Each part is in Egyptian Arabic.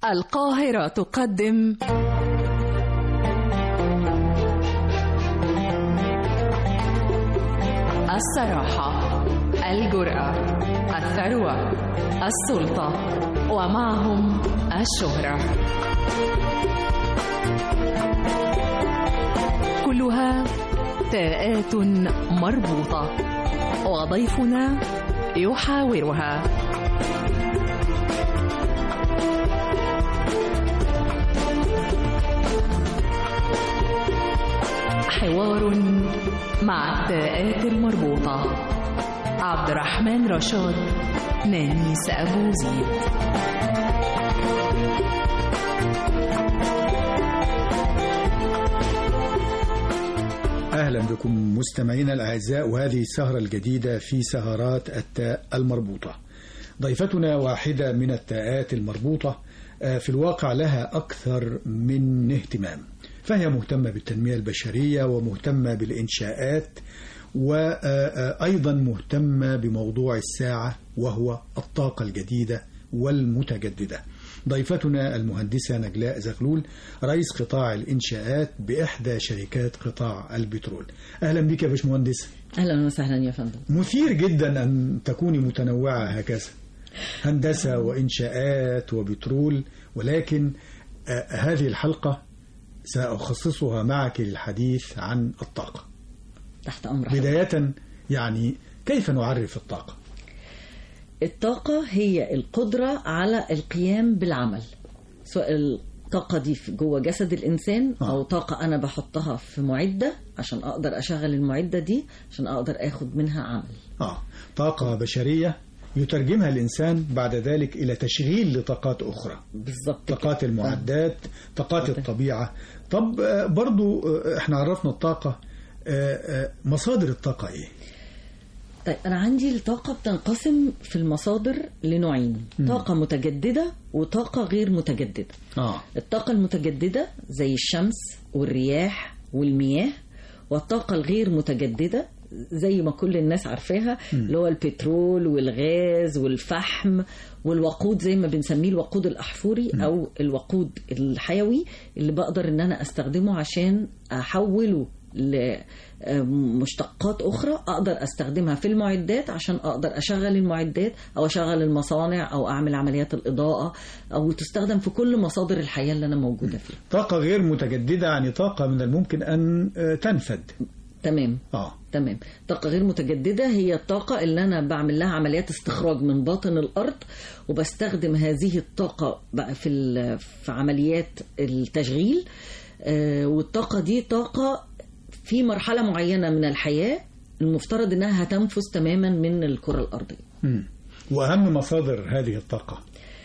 القاهرة تقدم الصراحة الجرأة الثروة السلطة ومعهم الشهرة كلها تاءات مربوطة وضيفنا يحاورها حوار مع التاءات المربوطة عبد الرحمن رشاد نانيس أبو زيد أهلا بكم مستمعينا الأعزاء وهذه السهرة الجديدة في سهرات التاء المربوطة ضيفتنا واحدة من التاءات المربوطة في الواقع لها أكثر من اهتمام فهي مهتمة بالتنمية البشرية ومهتمة بالإنشاءات وأيضا مهتمة بموضوع الساعة وهو الطاقة الجديدة والمتجددة ضيفتنا المهندسة نجلاء زغلول رئيس قطاع الإنشاءات بإحدى شركات قطاع البترول أهلا بك يا باشمهندس اهلا وسهلا يا فندم مثير جدا أن تكوني متنوعة هكذا هندسة وإنشاءات وبترول ولكن آه هذه الحلقة سأخصصها معك للحديث عن الطاقة تحت امر بداية يعني كيف نعرف الطاقة الطاقة هي القدرة على القيام بالعمل سواء الطاقة دي في جوه جسد الإنسان آه. أو طاقة أنا بحطها في معدة عشان أقدر أشغل المعدة دي عشان أقدر أخد منها عمل آه طاقة بشرية يترجمها الإنسان بعد ذلك إلى تشغيل لطاقات أخرى بالظبط كده. طاقات المعدات طاقات الطبيعة طب آه، برضو آه، احنا عرفنا الطاقة آه، آه، مصادر الطاقة ايه طيب أنا عندي الطاقة بتنقسم في المصادر لنوعين طاقة متجددة وطاقة غير متجددة اه الطاقة المتجددة زي الشمس والرياح والمياه والطاقة الغير متجددة زي ما كل الناس عارفاها اللي هو البترول والغاز والفحم والوقود زي ما بنسميه الوقود الأحفوري أو الوقود الحيوي اللي بقدر إن أنا أستخدمه عشان أحوله لمشتقات أخرى أقدر أستخدمها في المعدات عشان أقدر أشغل المعدات أو أشغل المصانع أو أعمل عمليات الإضاءة أو تستخدم في كل مصادر الحياة اللي أنا موجودة فيها طاقة غير متجددة يعني طاقة من الممكن أن آه، تنفد تمام اه تمام طاقة غير متجددة هي الطاقة اللي أنا بعمل لها عمليات استخراج من باطن الأرض وبستخدم هذه الطاقة بقى في ال- في عمليات التشغيل آه، والطاقة دي طاقة في مرحلة معينة من الحياة المفترض إنها هتنفذ تماما من الكرة الأرضية مم. وأهم مصادر هذه الطاقة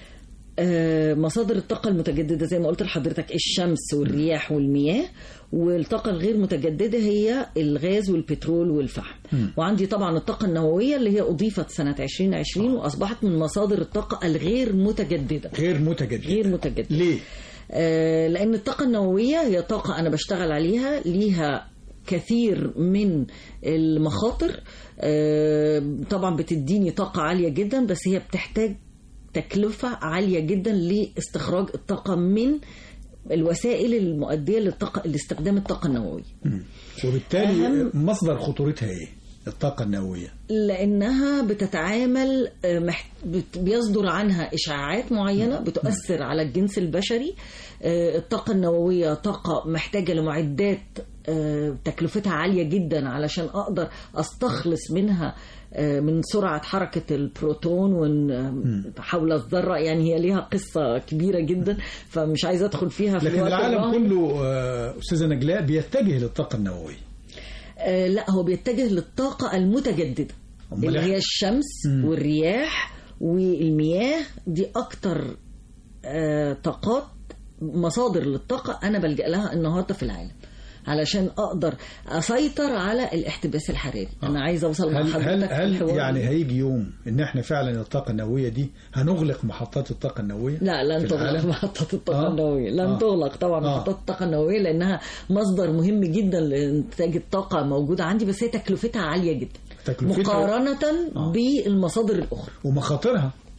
آه، مصادر الطاقة المتجددة زي ما قلت لحضرتك الشمس والرياح والمياه والطاقة الغير متجددة هي الغاز والبترول والفحم وعندي طبعا الطاقة النووية اللي هي أضيفت سنة 2020 وأصبحت من مصادر الطاقة الغير متجددة غير متجددة غير متجددة ليه؟ آه، لأن الطاقة النووية هي طاقة أنا بشتغل عليها ليها كثير من المخاطر آه، طبعا بتديني طاقة عالية جدا بس هي بتحتاج تكلفة عالية جدا لاستخراج الطاقة من الوسائل المؤدية للطاقة لاستخدام الطاقة النووية مم. وبالتالي أهم- مصدر خطورتها ايه؟ الطاقة النووية لانها بتتعامل آه، مح- بت- بيصدر عنها اشعاعات معينه بتؤثر على الجنس البشري آه، الطاقه النوويه طاقه محتاجه لمعدات آه، تكلفتها عاليه جدا علشان اقدر استخلص منها آه، من سرعه حركه البروتون وإن- آه، حول الذره يعني هي ليها قصه كبيره جدا فمش عايزه ادخل فيها في لكن الوقت العالم الراهن. كله آه، أستاذة نجلاء بيتجه للطاقة النووية آه، لا هو بيتجه للطاقة المتجددة أمال اللي إحنا- هي الشمس والرياح والمياه دي أكتر آه، طاقات مصادر للطاقة أنا بلجأ لها النهاردة في العالم علشان أقدر أسيطر على الاحتباس الحراري أنا عايزة أوصل مع هل هل حضرتك في هل الحوار يعني ده. هيجي يوم ان احنا فعلا الطاقة النووية دي هنغلق محطات الطاقة النووية؟ لا لن في تغلق العالم؟ محطات الطاقة آه. النووية لن آه. تغلق طبعا آه. محطات الطاقة النووية لأنها مصدر مهم جدا لإنتاج الطاقة موجودة عندي بس هي تكلفتها عالية جدا تكلفتها- مقارنة آه. بالمصادر الأخرى ومخاطرها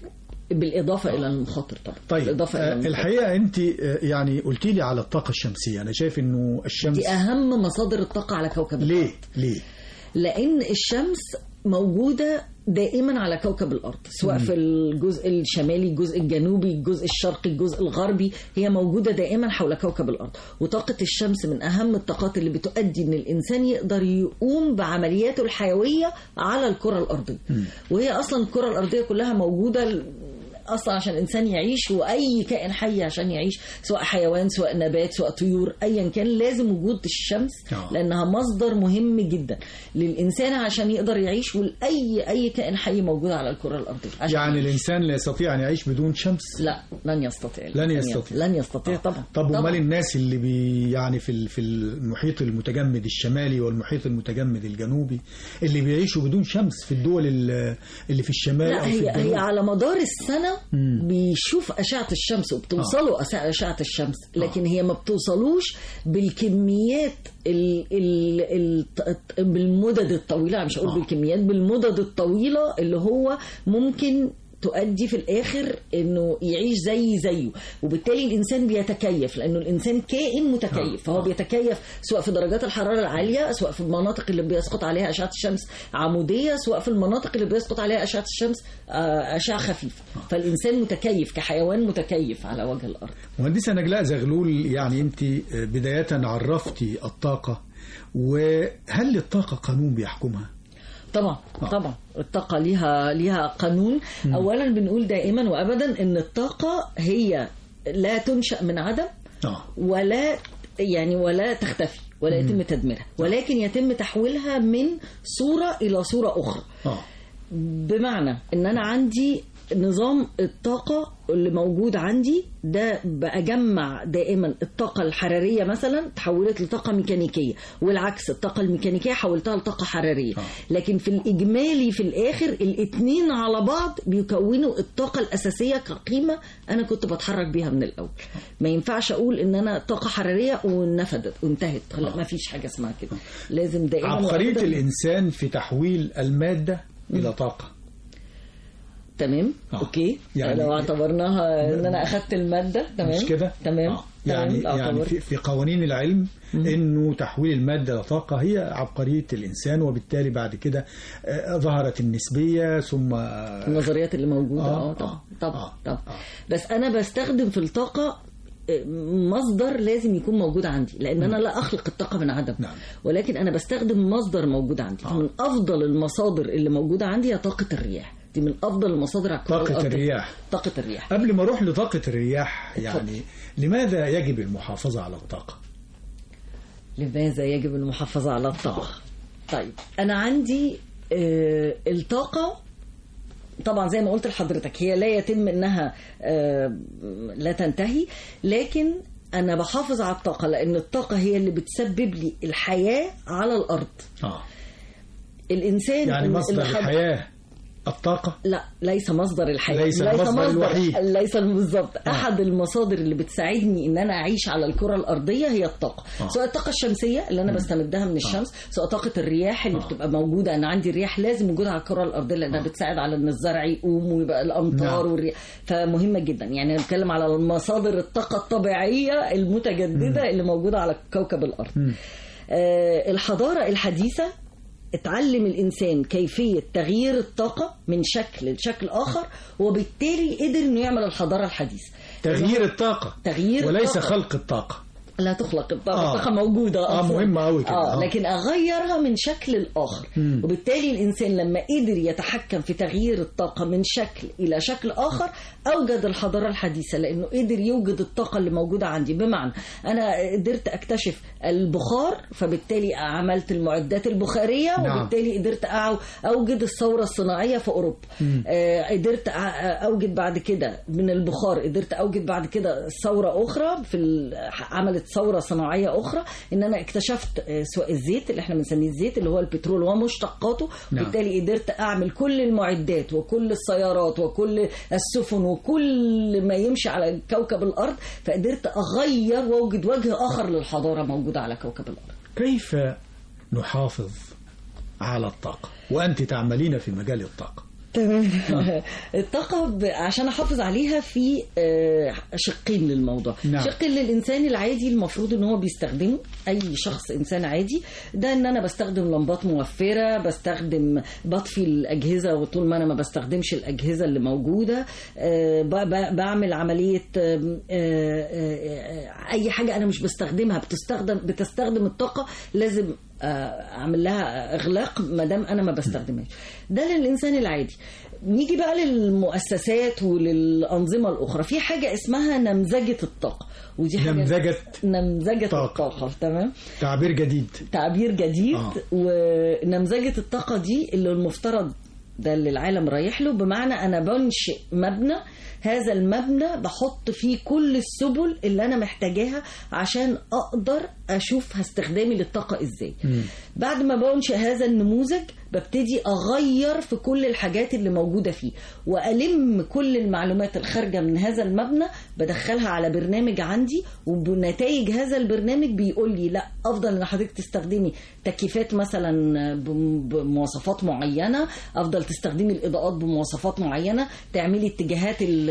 بالاضافه الى المخاطر طبعا طيب بالاضافه الى آه، المخاطر. الحقيقة أنت آه، يعني قلت لي على الطاقة الشمسية أنا شايف إنه الشمس دي اهم مصادر الطاقه على كوكب الارض ليه ليه لان الشمس موجوده دائما على كوكب الارض سواء في الجزء الشمالي الجزء الجنوبي الجزء الشرقي الجزء الغربي هي موجوده دائما حول كوكب الارض وطاقه الشمس من اهم الطاقات اللي بتؤدي ان الانسان يقدر يقوم بعملياته الحيويه على الكره الارضيه وهي اصلا الكره الارضيه كلها موجوده اصلا عشان الانسان يعيش واي كائن حي عشان يعيش سواء حيوان سواء نبات سواء طيور ايا كان لازم وجود الشمس آه. لانها مصدر مهم جدا للانسان عشان يقدر يعيش ولاي اي كائن حي موجود على الكره الارضيه عشان يعني الإنسان لا يستطيع أن يعيش بدون شمس لا لن يستطيع لن يستطيع. لن يستطيع طبعا طب طبعاً. امال الناس اللي بي يعني في ال- في المحيط المتجمد الشمالي والمحيط المتجمد الجنوبي اللي بيعيشوا بدون شمس في الدول ال- اللي في الشمال لا او في هي الجنوب هي على مدار السنه مم. بيشوف اشعه الشمس وبتوصلوا أس- اشعه الشمس لكن هي ما بتوصلوش بالكميات ال ال ال بالمدد الطويله أنا مش هقول آه. بالكميات بالمدد الطويله اللي هو ممكن تؤدي في الاخر انه يعيش زي زيه وبالتالي الانسان بيتكيف لانه الانسان كائن متكيف فهو بيتكيف سواء في درجات الحراره العاليه سواء في المناطق اللي بيسقط عليها اشعه الشمس عموديه سواء في المناطق اللي بيسقط عليها اشعه الشمس آه، اشعه خفيفه فالانسان متكيف كحيوان متكيف على وجه الارض مهندسة نجلاء زغلول يعني انت بداية عرفتي الطاقة وهل للطاقة قانون بيحكمها؟ طبعا آه. طبعا الطاقة ليها ليها قانون أولا بنقول دائما وأبدا إن الطاقة هي لا تنشأ من عدم اه ولا يعني ولا تختفي ولا يتم تدميرها ولكن يتم تحويلها من صورة إلى صورة أخرى اه بمعنى ان انا عندي نظام الطاقة اللي موجود عندي ده بأجمع دائما الطاقة الحرارية مثلا تحولت لطاقة ميكانيكية والعكس الطاقة الميكانيكية حولتها لطاقة حرارية آه. لكن في الإجمالي في الآخر الاتنين على بعض بيكونوا الطاقة الأساسية كقيمة أنا كنت بتحرك بيها من الأول ما ينفعش أقول إن أنا طاقة حرارية ونفدت وانتهت لا ما فيش حاجة اسمها كده لازم دائما عبقرية وأبداً- الإنسان في تحويل المادة إلى طاقة تمام آه. اوكي يعني- يعني لو اعتبرناها ان انا اخدت الماده تمام مش كده؟ تمام آه. يعني تمام. يعني أعتبر. في, في قوانين العلم انه تحويل الماده لطاقه هي عبقريه الانسان وبالتالي بعد كده آه، ظهرت النسبيه ثم آه، النظريات اللي موجوده آه، اه طبعا آه، طبعا آه، طبعا آه. بس انا بستخدم في الطاقه آه، مصدر لازم يكون موجود عندي لان انا لا اخلق الطاقه من عدم نعم. ولكن انا بستخدم مصدر موجود عندي آه. فمن افضل المصادر اللي موجوده عندي هي طاقه الرياح دي من افضل المصادر على الكرة طاقة الأرضية. الرياح. طاقه الرياح قبل ما اروح لطاقه الرياح يعني لماذا يجب المحافظه على الطاقه؟ لماذا يجب المحافظة على الطاقة؟ طيب أنا عندي آه، الطاقة طبعا زي ما قلت لحضرتك هي لا يتم انها آه، لا تنتهي لكن انا بحافظ على الطاقه لان الطاقه هي اللي بتسبب لي الحياه على الارض اه الانسان يعني اللي مصدر خد- الحياه الطاقه لا ليس مصدر الحياة ليس المصدر الوحيد. ليس بالظبط أحد المصادر اللي بتساعدني إن أنا أعيش على الكرة الأرضية هي الطاقة آه. سواء الطاقة الشمسية اللي أنا بستمدها من الشمس سواء طاقة الرياح اللي آه. بتبقى موجودة أنا عندي الرياح لازم وجودها على الكرة الأرضية لأنها بتساعد على إن الزرع يقوم ويبقى الأمطار نعم. والرياح فمهمة جدا يعني أنا بتكلم على مصادر الطاقة الطبيعية المتجددة اللي موجودة على كوكب الأرض آه، الحضارة الحديثة اتعلم الإنسان كيفية تغيير الطاقة من شكل لشكل آخر وبالتالي قدر إنه يعمل الحضارة الحديثة تغيير الطاقه تغيير وليس الطاقة. خلق الطاقه لا تخلق الطاقة آه. الطاقة موجودة آه، أصلاً. مهمة أوي كده. آه. آه. لكن أغيرها من شكل الآخر مم. وبالتالي الإنسان لما قدر يتحكم في تغيير الطاقة من شكل إلى شكل آخر أوجد الحضارة الحديثة لأنه قدر يوجد الطاقة اللي موجودة عندي بمعنى أنا قدرت أكتشف البخار فبالتالي عملت المعدات البخارية نعم. وبالتالي قدرت أعو- أوجد الثورة الصناعية في أوروبا آه، قدرت أ- أوجد بعد كده من البخار قدرت أوجد بعد كده ثورة أخرى في ال- عملت ثورة صناعية أخرى إن أنا اكتشفت آه، سواء الزيت اللي احنا بنسميه الزيت اللي هو البترول ومشتقاته نعم. بالتالي قدرت أعمل كل المعدات وكل السيارات وكل السفن وكل ما يمشي على كوكب الأرض فقدرت أغير وأوجد وجه آخر للحضارة موجودة على كوكب الأرض كيف نحافظ على الطاقه وانت تعملين في مجال الطاقه تمام الطاقة ب... عشان أحافظ عليها في آه، شقين للموضوع نعم. شق للإنسان العادي المفروض إن هو بيستخدمه أي شخص إنسان عادي ده إن أنا بستخدم لمبات موفرة بستخدم بطفي الأجهزة وطول ما أنا ما بستخدمش الأجهزة اللي موجودة آه، ب... ب... بعمل عملية آه، آه، آه، أي حاجة أنا مش بستخدمها بتستخدم بتستخدم الطاقة لازم آه، اعمل لها اغلاق ما دام انا ما بستخدمهاش ده للانسان العادي نيجي بقى للمؤسسات وللانظمه الاخرى في حاجه اسمها نمذجه الطاقه ودي حاجه نمذجة نمذجه طاقة. الطاقه تمام تعبير جديد تعبير جديد آه. ونمذجه الطاقه دي اللي المفترض ده اللي العالم رايح له بمعنى انا بنشئ مبنى هذا المبنى بحط فيه كل السبل اللي انا محتاجاها عشان اقدر اشوف استخدامي للطاقه ازاي بعد ما بنشئ هذا النموذج ببتدي اغير في كل الحاجات اللي موجوده فيه والم كل المعلومات الخارجه من هذا المبنى بدخلها على برنامج عندي وبنتائج هذا البرنامج بيقول لي لا افضل ان حضرتك تستخدمي تكييفات مثلا بم- بمواصفات معينه افضل تستخدمي الاضاءات بمواصفات معينه تعملي اتجاهات ال-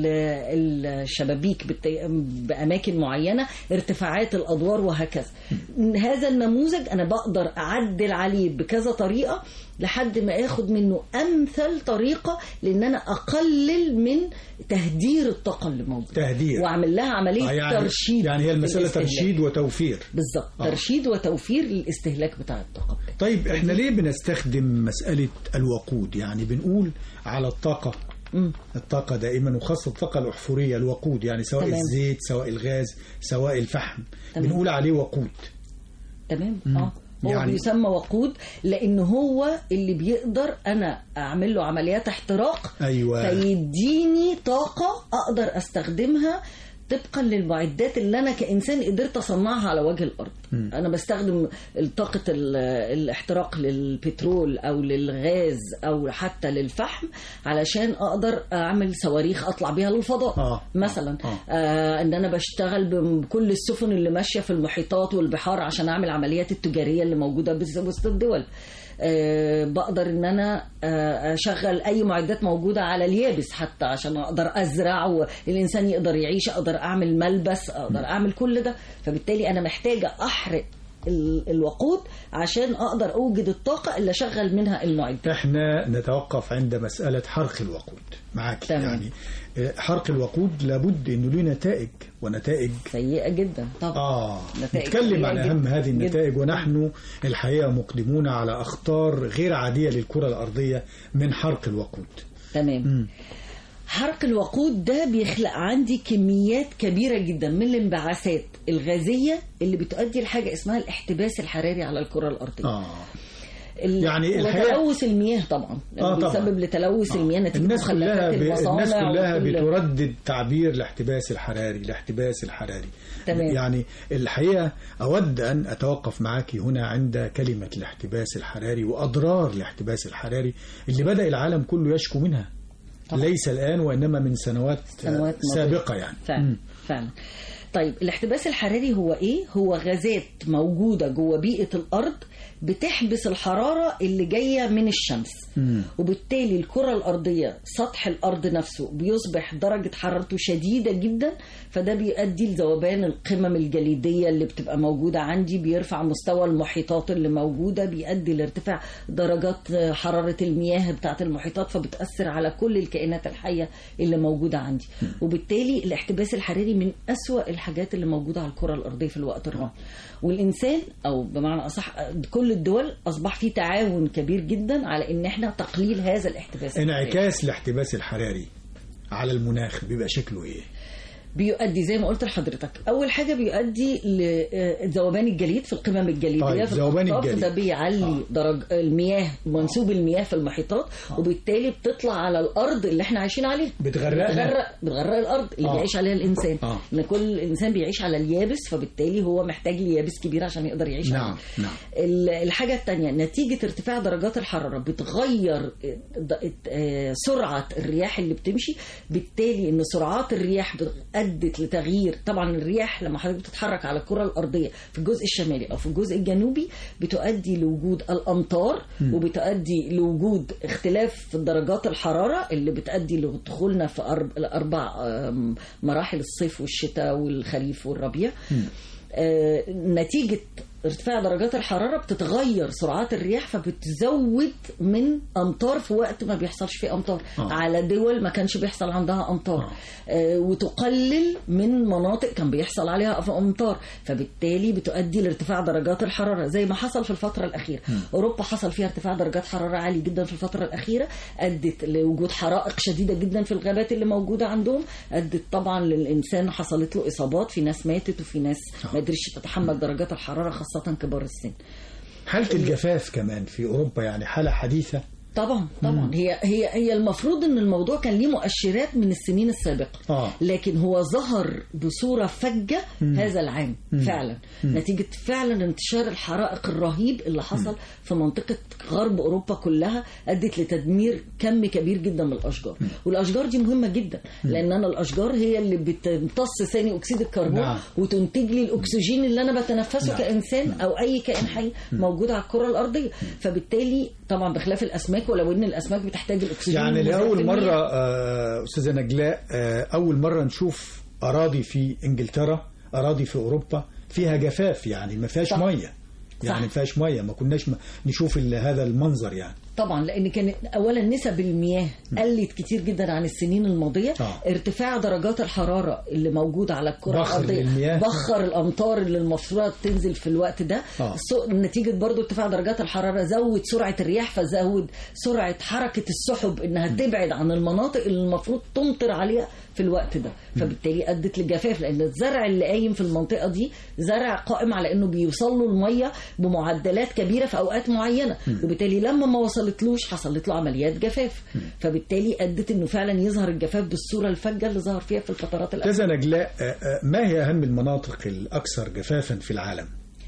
ال- الشبابيك بالت- باماكن معينه ارتفاعات الادوار وهكذا هذا النموذج انا بقدر اعدل عليه بكذا طريقه لحد ما اخد منه امثل طريقه لان انا اقلل من تهدير الطاقه اللي موجوده تهدير واعمل لها عمليه آه، يعني ترشيد يعني هي المسألة للاستهلاك. ترشيد وتوفير بالظبط آه. ترشيد وتوفير للاستهلاك بتاع الطاقه طيب احنا ليه بنستخدم مسألة الوقود يعني بنقول على الطاقة مم. الطاقة دائما وخاصة الطاقة الأحفورية الوقود يعني سواء تمام. الزيت سواء الغاز سواء الفحم تمام. بنقول عليه وقود تمام مم. اه هو يعني- يعني بيسمى وقود لان هو اللي بيقدر انا اعمل له عمليات احتراق أيوة فيديني طاقه اقدر استخدمها طبقا للمعدات اللي انا كانسان قدرت اصنعها على وجه الارض مم. انا بستخدم طاقه ال- الاحتراق للبترول او للغاز او حتى للفحم علشان اقدر اعمل صواريخ اطلع بيها للفضاء آه. مثلا آه. آه ان انا بشتغل بكل السفن اللي ماشيه في المحيطات والبحار عشان اعمل عمليات التجاريه اللي موجوده بس- وسط الدول آه بقدر ان انا آه اشغل اي معدات موجوده على اليابس حتى عشان اقدر ازرع والانسان يقدر يعيش اقدر اعمل ملبس اقدر اعمل كل ده فبالتالي انا محتاجه احرق ال- الوقود عشان اقدر اوجد الطاقه اللي اشغل منها المعدات احنا نتوقف عند مسألة حرق الوقود معاك تمام. يعني آه، حرق الوقود لابد انه له نتائج ونتائج سيئه جدا طبعا آه نتائج نتكلم سيئة عن جداً. أهم هذه جداً. النتائج ونحن الحقيقة مقدمون على أخطار غير عادية للكرة الأرضية من حرق الوقود تمام مم. حرق الوقود ده بيخلق عندي كميات كبيرة جدا من الانبعاثات الغازية اللي بتؤدي لحاجة اسمها الاحتباس الحراري على الكرة الأرضية آه ال- يعني الحقيقة- وتلوث المياه طبعا آه طبعاً. بيسبب لتلوث المياه نتيجة الناس كلها مخلفات ب... المصانع الناس كلها وكل- بتردد تعبير الاحتباس الحراري الاحتباس الحراري تمام. يعني الحقيقة أود أن أتوقف معك هنا عند كلمة الاحتباس الحراري وأضرار الاحتباس الحراري اللي بدأ العالم كله يشكو منها طبعاً. ليس الآن وإنما من سنوات, سنوات سابقة يعني فعلا مم. فعلا طيب الاحتباس الحراري هو ايه هو غازات موجوده جوه بيئه الارض بتحبس الحراره اللي جايه من الشمس مم. وبالتالي الكره الارضيه سطح الارض نفسه بيصبح درجه حرارته شديده جدا فده بيؤدي لذوبان القمم الجليديه اللي بتبقى موجوده عندي بيرفع مستوى المحيطات اللي موجوده بيؤدي لارتفاع درجات حراره المياه بتاعه المحيطات فبتاثر على كل الكائنات الحيه اللي موجوده عندي وبالتالي الاحتباس الحراري من أسوأ الحاجات اللي موجوده على الكره الارضيه في الوقت الراهن والانسان او بمعنى اصح كل الدول اصبح في تعاون كبير جدا على ان احنا تقليل هذا الاحتباس الحراري. انعكاس الاحتباس الحراري على المناخ بيبقى شكله إيه بيؤدي زي ما قلت لحضرتك اول حاجه بيؤدي لذوبان الجليد في القمم الجليديه طيب، في ذوبان الأقطاب، الجليد. ده بيعلي آه. درج المياه منسوب المياه في المحيطات وبالتالي بتطلع على الارض اللي احنا عايشين عليها بتغرقنا بتغرق بتغرق الارض اللي آه. بيعيش عليها الانسان آه. ان كل انسان بيعيش على اليابس فبالتالي هو محتاج ليابس كبير عشان يقدر يعيش نعم عليه نعم ال- الحاجة التانية نتيجة ارتفاع درجات الحرارة بتغير د- آه، سرعة الرياح اللي بتمشي بالتالي ان سرعات الرياح بت- ادت لتغيير طبعا الرياح لما حضرتك بتتحرك على الكره الارضيه في الجزء الشمالي او في الجزء الجنوبي بتؤدي لوجود الامطار وبتؤدي لوجود اختلاف في درجات الحراره اللي بتؤدي لدخولنا في أرب- الاربع آم، مراحل الصيف والشتاء والخريف والربيع آه، نتيجة ارتفاع درجات الحرارة بتتغير سرعات الرياح فبتزود من أمطار في وقت ما بيحصلش فيه أمطار آه. على دول ما كانش بيحصل عندها أمطار آه، وتقلل من مناطق كان بيحصل عليها أمطار فبالتالي بتؤدي لارتفاع درجات الحرارة زي ما حصل في الفترة الأخيرة أوروبا حصل فيها ارتفاع درجات حرارة عالي جدا في الفترة الأخيرة أدت لوجود حرائق شديدة جدا في الغابات اللي موجودة عندهم أدت طبعا للإنسان حصلت له إصابات في ناس ماتت وفي ناس ما قدرتش تتحمل درجات الحرارة خاصة كبار السن حالة الجفاف كمان في أوروبا يعني حالة حديثة طبعا طبعا هي هي هي المفروض ان الموضوع كان ليه مؤشرات من السنين السابقه آه. لكن هو ظهر بصوره فجه هذا العام فعلا نتيجه فعلا انتشار الحرائق الرهيب اللي حصل في منطقه غرب اوروبا كلها ادت لتدمير كم كبير جدا من الاشجار والاشجار دي مهمه جدا لان انا الاشجار هي اللي بتمتص ثاني اكسيد الكربون نعم. وتنتج لي الاكسجين اللي انا بتنفسه نعم. كانسان او اي كائن حي موجود على الكره الارضيه فبالتالي طبعا بخلاف الاسماك ولو ان الاسماك بتحتاج الاكسجين يعني المضاف لأول للمياه. مرة آه، أستاذة نجلاء آه، أول مرة نشوف أراضي في إنجلترا أراضي في أوروبا فيها جفاف يعني ما فيهاش صح. مية يعني ما فيهاش مية ما كناش م- نشوف ال- هذا المنظر يعني طبعا لان كانت اولا نسب المياه قلت كتير جدا عن السنين الماضيه آه. ارتفاع درجات الحراره اللي موجوده على الكره بخر الارضيه للمياه. بخر الامطار اللي المفروض تنزل في الوقت ده آه. سو- نتيجه برضو ارتفاع درجات الحراره زود سرعه الرياح فزود سرعه حركه السحب انها تبعد عن المناطق اللي المفروض تمطر عليها في الوقت ده فبالتالي ادت للجفاف لان الزرع اللي قايم في المنطقه دي زرع قائم على انه بيوصل له الميه بمعدلات كبيره في اوقات معينه وبالتالي لما ما وصلتلوش حصلت له عمليات جفاف فبالتالي ادت انه فعلا يظهر الجفاف بالصوره الفجه اللي ظهر فيها في الفترات الاخيره أستاذة نجلاء آه، آه، ما هي أهم المناطق الأكثر جفافا في العالم؟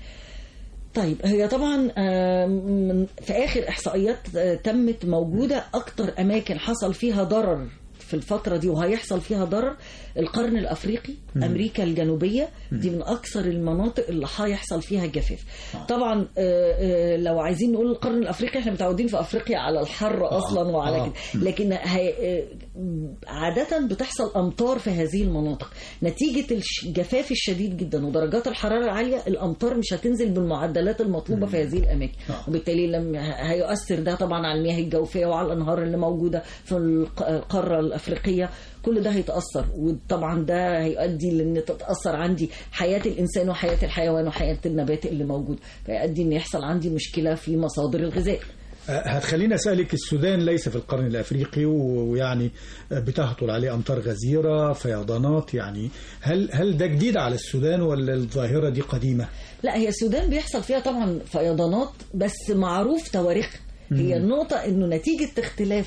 طيب هي طبعا آه، من- في اخر احصائيات آه، تمت موجوده اكتر اماكن حصل فيها ضرر في الفترة دي وهيحصل فيها ضرر القرن الأفريقي أمريكا الجنوبية دي من أكثر المناطق اللي هيحصل فيها جفاف طبعا آه، آه، لو عايزين نقول القرن الأفريقي احنا متعودين في أفريقيا على الحر أصلا وعلى آه. كده لكن هي آه، عادة بتحصل أمطار في هذه المناطق نتيجة الش- الجفاف الشديد جدا ودرجات الحرارة العالية الأمطار مش هتنزل بالمعدلات المطلوبة في هذه الأماكن آه. وبالتالي لم هيؤثر ده طبعا على المياه الجوفية وعلى الأنهار اللي موجودة في الق- القارة الأفريقية كل ده هيتأثر وطبعا ده هيؤدي لأن تتأثر عندي حياة الإنسان وحياة الحيوان وحياة النبات اللي موجود فيؤدي أن يحصل عندي مشكلة في مصادر الغذاء آه، هتخليني أسألك السودان ليس في القرن الأفريقي و- ويعني آه، بتهطل عليه أمطار غزيرة فيضانات يعني هل هل ده جديد على السودان ولا الظاهرة دي قديمة؟ لا هي السودان بيحصل فيها طبعا فيضانات بس معروف تواريخها هي النقطة انه نتيجة اختلاف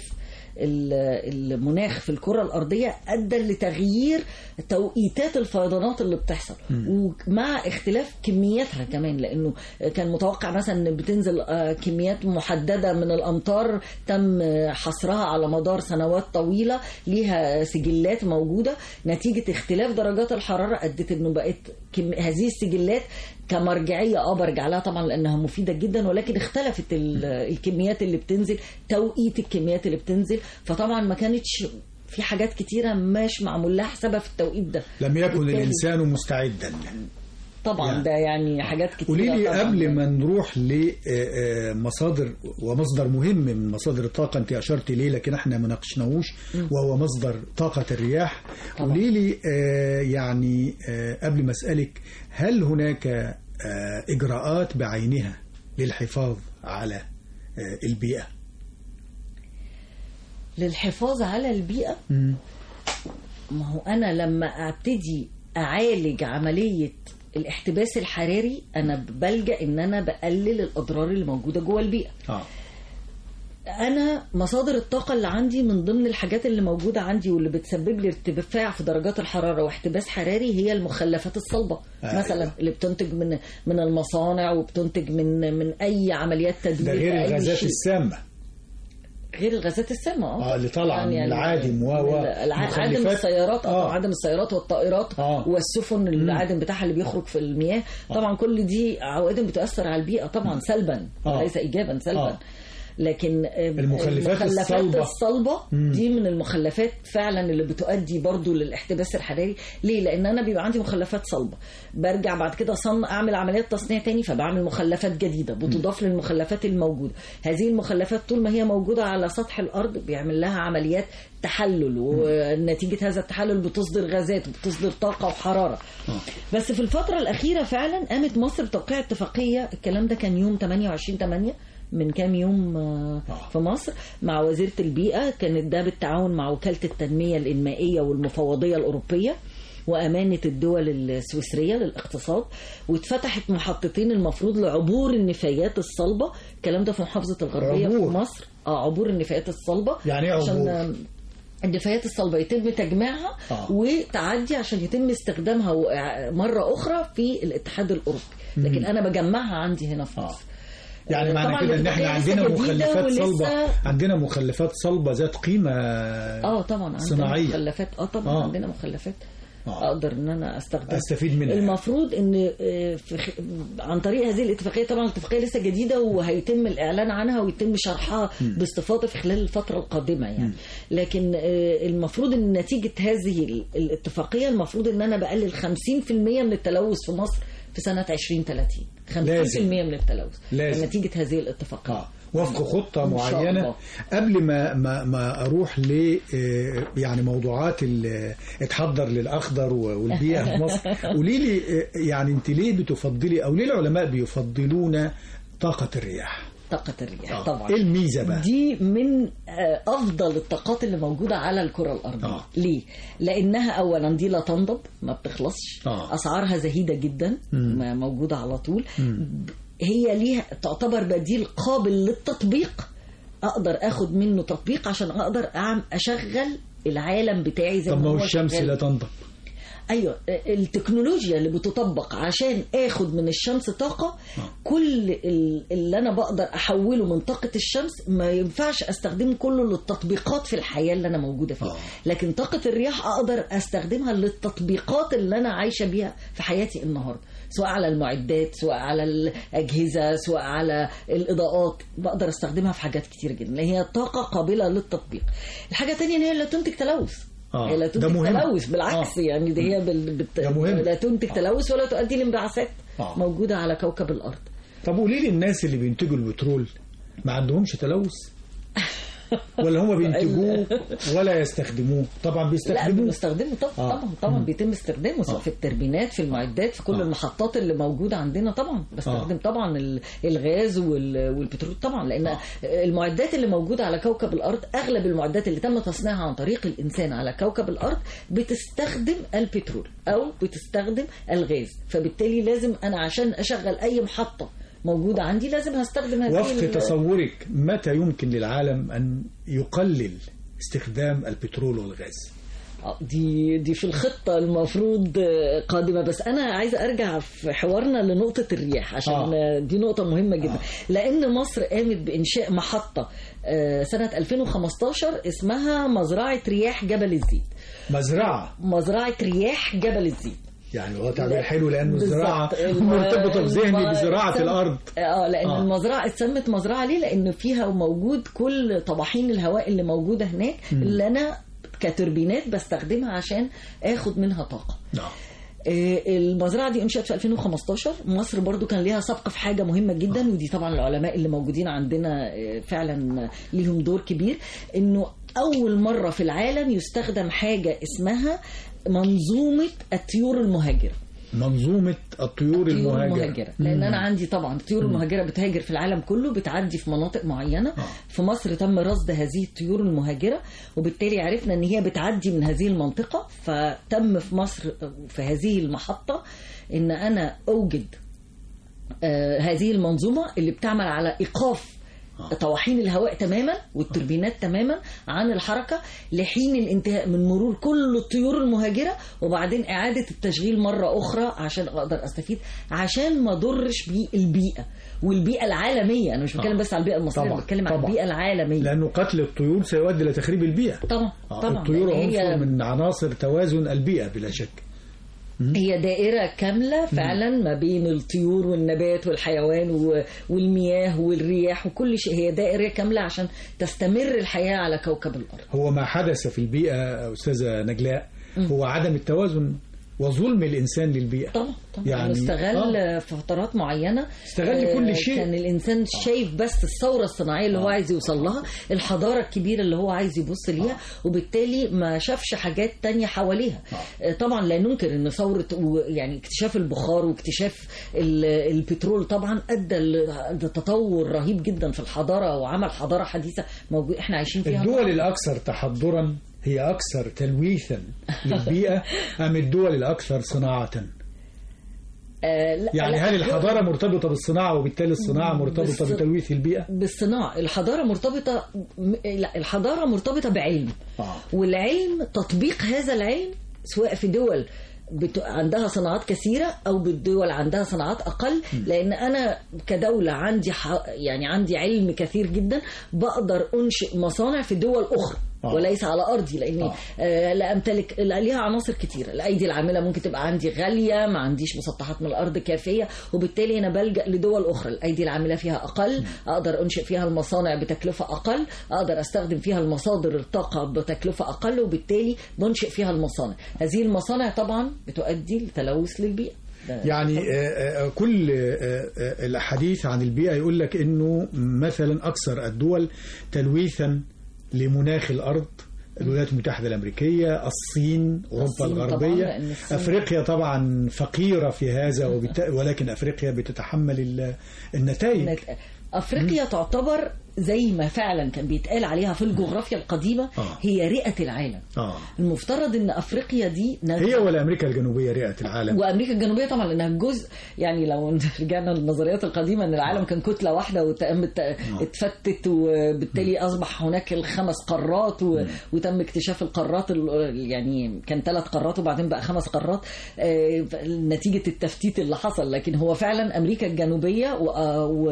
ال- المناخ في الكرة الأرضية أدى لتغيير توقيتات الفيضانات اللي بتحصل ومع اختلاف كمياتها كمان لأنه كان متوقع مثلا إن بتنزل آه، كميات محددة من الأمطار تم آه، حصرها على مدار سنوات طويلة ليها سجلات موجودة نتيجة اختلاف درجات الحرارة أدت إنه بقت كم... هذه السجلات كمرجعية اه برجع لها طبعا لأنها مفيدة جدا ولكن اختلفت ال- الكميات اللي بتنزل توقيت الكميات اللي بتنزل فطبعا ما كانتش في حاجات كتيرة مش معمول لها حسابها في التوقيت ده لم يكن بالتالي الإنسان مستعدا طبعا يعني. ده يعني حاجات كتيرة قولي لي طبعاً. قبل ما نروح لمصادر ومصدر مهم من مصادر الطاقة أنت أشرت ليه لكن احنا ما ناقشناهوش وهو مصدر طاقة الرياح طبعاً. قولي لي آه، يعني آه، قبل ما أسألك هل هناك آه، إجراءات بعينها للحفاظ على آه، البيئة للحفاظ على البيئة ما هو أنا لما أبتدي أعالج عملية الاحتباس الحراري أنا بلجأ إن أنا بقلل الأضرار اللي موجودة جوه البيئة آه. انا مصادر الطاقه اللي عندي من ضمن الحاجات اللي موجوده عندي واللي بتسبب لي ارتفاع في درجات الحراره واحتباس حراري هي المخلفات الصلبه أيوة. مثلا اللي بتنتج من من المصانع وبتنتج من من اي عمليات تدوير ده غير أي الغازات شيء. السامة غير الغازات السامه اه اللي طالعه من العادم و و العادم مخلفات. السيارات اه آه. عدم السيارات والطائرات آه. والسفن العادم بتاعها اللي بيخرج في المياه طبعا كل دي عوادم بتؤثر على البيئه طبعا سلبا آه. ليس ايجابا سلبا آه. لكن آه، المخلفات المخلفات الصلبة. الصلبة دي من المخلفات فعلا اللي بتؤدي برضو للاحتباس الحراري ليه لان انا بيبقى عندي مخلفات صلبة برجع بعد كده صنع اعمل عمليات تصنيع تاني فبعمل مخلفات جديدة بتضاف للمخلفات الموجودة هذه المخلفات طول ما هي موجودة على سطح الارض بيعمل لها عمليات تحلل ونتيجة هذا التحلل بتصدر غازات وبتصدر طاقة وحرارة بس في الفترة الأخيرة فعلا قامت مصر بتوقيع اتفاقية الكلام ده كان يوم 28 8 من كام يوم آه، آه. في مصر مع وزيرة البيئة كانت ده بالتعاون مع وكالة التنمية الإنمائية والمفوضية الأوروبية وأمانة الدول السويسرية للاقتصاد واتفتحت محطتين المفروض لعبور النفايات الصلبة الكلام ده في محافظة الغربية عبور. في مصر اه عبور النفايات الصلبة يعني إيه عشان عبور؟ آه، النفايات الصلبة يتم تجميعها آه. وتعدي عشان يتم استخدامها وإع- مرة أخرى في الاتحاد الأوروبي لكن أنا بجمعها عندي هنا في آه. مصر يعني طبعاً معنى كده ان احنا الاتفاقية عندنا لسه جديدة مخلفات ولسه- صلبه عندنا مخلفات صلبه ذات قيمه اه طبعا عندنا صناعية. مخلفات اه طبعا آه. آه. عندنا مخلفات آه. آه. اقدر ان انا استخدم استفيد منها المفروض ان آه، في خ... عن طريق هذه الاتفاقيه طبعا الاتفاقيه لسه جديده وهيتم الاعلان عنها ويتم شرحها باستفاضه في خلال الفتره القادمه يعني لكن آه، المفروض ان نتيجه هذه ال- الاتفاقيه المفروض ان انا بقلل 50% من التلوث في مصر في سنه 2030 50% لازم. من التلوث لازم. نتيجه هذه الاتفاقيه اه وفق خطه إن شاء معينه الله. قبل ما ما ما اروح ل آه، يعني موضوعات ال- اتحضر للاخضر و- والبيئه في مصر قولي لي آه، يعني انت ليه بتفضلي او ليه العلماء بيفضلون طاقه الرياح طاقه الرياح آه. طبعا ايه الميزه بقى دي من آه، افضل الطاقات اللي موجوده على الكره الارضيه آه. ليه لانها اولا دي لا تنضب ما بتخلصش آه. اسعارها زهيده جدا ما موجوده على طول هي ليها تعتبر بديل قابل للتطبيق اقدر اخد منه تطبيق عشان اقدر أعم اشغل العالم بتاعي زي طب ما هو هو الشمس شغال. لا تنضب ايوه التكنولوجيا اللي بتطبق عشان اخد من الشمس طاقه كل ال- اللي انا بقدر احوله من طاقه الشمس ما ينفعش استخدمه كله للتطبيقات في الحياه اللي انا موجوده فيها آه. لكن طاقه الرياح اقدر استخدمها للتطبيقات اللي انا عايشه بيها في حياتي النهارده سواء على المعدات سواء على الاجهزه سواء على الاضاءات بقدر استخدمها في حاجات كتير جدا لان هي طاقه قابله للتطبيق الحاجه الثانيه ان هي لا تنتج تلوث آه. هي لا ده تنتج مهم. تلوث بالعكس آه. يعني دي هي بال... بت... ده مهم. لا تنتج تلوث ولا تؤدي لانبعاثات آه. موجوده على كوكب الارض طب قولي لي الناس اللي بينتجوا البترول ما عندهمش تلوث ولا هم بينتجوه ولا يستخدموه طبعا لا بيستخدموه بنستخدمه طبعا آه. طبعا طبعا بيتم استخدامه سواء آه. في التربينات في المعدات في كل آه. المحطات اللي موجوده عندنا طبعا بستخدم آه. طبعا ال- الغاز وال- والبترول طبعا لان المعدات اللي موجوده على كوكب الارض اغلب المعدات اللي تم تصنيعها عن طريق الانسان على كوكب الارض بتستخدم البترول او بتستخدم الغاز فبالتالي لازم انا عشان اشغل اي محطه موجوده عندي لازم هستخدم هذه وفق ال- تصورك متى يمكن للعالم أن يقلل استخدام البترول والغاز آه، دي دي في الخطه المفروض آه، قادمه بس انا عايزه ارجع في حوارنا لنقطه الرياح عشان آه. آه. دي نقطه مهمه جدا آه. لان مصر قامت بانشاء محطه آه، سنه 2015 اسمها مزرعه رياح جبل الزيت مزرعة مزرعه رياح جبل الزيت يعني هو تعبير حلو لأنه بالظبط. الزراعة الم- مرتبطة في ذهني الم- بزراعة السم- الأرض اه لان آه. آه. المزرعه اتسمت مزرعه ليه؟ لان فيها موجود كل طباحين الهواء اللي موجوده هناك اللي انا كتوربينات بستخدمها عشان اخد منها طاقه. نعم آه، المزرعه دي انشئت في 2015 مصر برضو كان ليها سبق في حاجه مهمه جدا ودي طبعا العلماء اللي موجودين عندنا آه، فعلا ليهم دور كبير انه اول مره في العالم يستخدم حاجه اسمها منظومه الطيور المهاجره منظومة الطيور الطيور المهاجرة المهاجرة لأن أنا عندي طبعا الطيور المهاجرة بتهاجر في العالم كله بتعدي في مناطق معينة في مصر تم رصد هذه الطيور المهاجرة وبالتالي عرفنا أن هي بتعدي من هذه المنطقة فتم في مصر في هذه المحطة أن أنا أوجد آه، هذه المنظومة اللي بتعمل على إيقاف آه. طواحين الهواء تماما والتوربينات تماما عن الحركة لحين الانتهاء من مرور كل الطيور المهاجرة وبعدين إعادة التشغيل مرة أخرى عشان أقدر أستفيد عشان ما أضرش بالبيئة والبيئة العالمية أنا مش بتكلم آه. بس على البيئة المصرية طبعاً، بتكلم على طبعاً. البيئة العالمية لأنه قتل الطيور سيؤدي إلى تخريب البيئة طبعا آه، طبعا الطيور لأن هي- عنصر من عناصر توازن البيئة بلا شك هي دائرة كاملة فعلا ما بين الطيور والنبات والحيوان و- والمياه والرياح وكل شيء هي دائرة كاملة عشان تستمر الحياة على كوكب الأرض هو ما حدث في البيئة أستاذة نجلاء هو عدم التوازن وظلم الإنسان للبيئة طبعا طبعا يعني- يعني استغل آه. آه. في فترات معينة استغل آه، كل شيء. كان الإنسان شايف بس الثورة الصناعية اللي هو آه. عايز يوصل لها الحضارة الكبيرة اللي هو عايز يبص ليها وبالتالي ما شافش حاجات تانية حواليها آه، طبعا لا ننكر ان ثورة و- يعني اكتشاف البخار واكتشاف ال- البترول طبعا ادى ل- لتطور رهيب جدا في الحضارة وعمل حضارة حديثة موجود احنا عايشين فيها الدول الأكثر تحضرا هي أكثر تلويثا للبيئة أم الدول الأكثر صناعة آه، لا- يعني لا، هل الحضارة مرتبطة بالصناعة وبالتالي الصناعة مرتبطة بالص- بتلويث البيئة بالصناعة الحضارة مرتبطة م- لا الحضارة مرتبطة بعلم آه. والعلم تطبيق هذا العلم سواء في دول بت... عندها صناعات كثيرة أو بالدول عندها صناعات أقل لأن أنا كدولة عندي ح... يعني عندي علم كثير جدا بقدر أنشئ مصانع في دول أخرى آه. وليس على أرضي لأني آه. آه لا أمتلك لا ليها عناصر كثيرة الأيدي العاملة ممكن تبقى عندي غالية ما عنديش مسطحات من الأرض كافية وبالتالي أنا بلجأ لدول أخرى الأيدي العاملة فيها أقل أقدر أنشئ فيها المصانع بتكلفة أقل أقدر أستخدم فيها المصادر الطاقة بتكلفة أقل وبالتالي بنشئ فيها المصانع هذه المصانع طبعا بتؤدي لتلوث للبيئة ده- يعني آه، آه، كل آه، آه، الحديث عن البيئة يقول لك انه مثلا اكثر الدول تلويثا لمناخ الارض الولايات المتحدة الأمريكية الصين أوروبا الصين طبعاً، الغربية لأن الصين- أفريقيا طبعا فقيرة في هذا وبالت... ولكن أفريقيا بتتحمل ال- النتائج نت- افريقيا تعتبر زي ما فعلا كان بيتقال عليها في الجغرافيا القديمه آه. هي رئه العالم آه. المفترض ان افريقيا دي هي ولا أمريكا الجنوبية رئة العالم وامريكا الجنوبيه طبعا لانها جزء يعني لو رجعنا للنظريات القديمه ان العالم كان كتله واحده وتقامت اتفتت وبالتالي اصبح هناك الخمس قارات و... وتم اكتشاف القارات ال- يعني كان ثلاث قارات وبعدين بقى خمس قارات آه، نتيجه التفتيت اللي حصل لكن هو فعلا امريكا الجنوبيه و... و...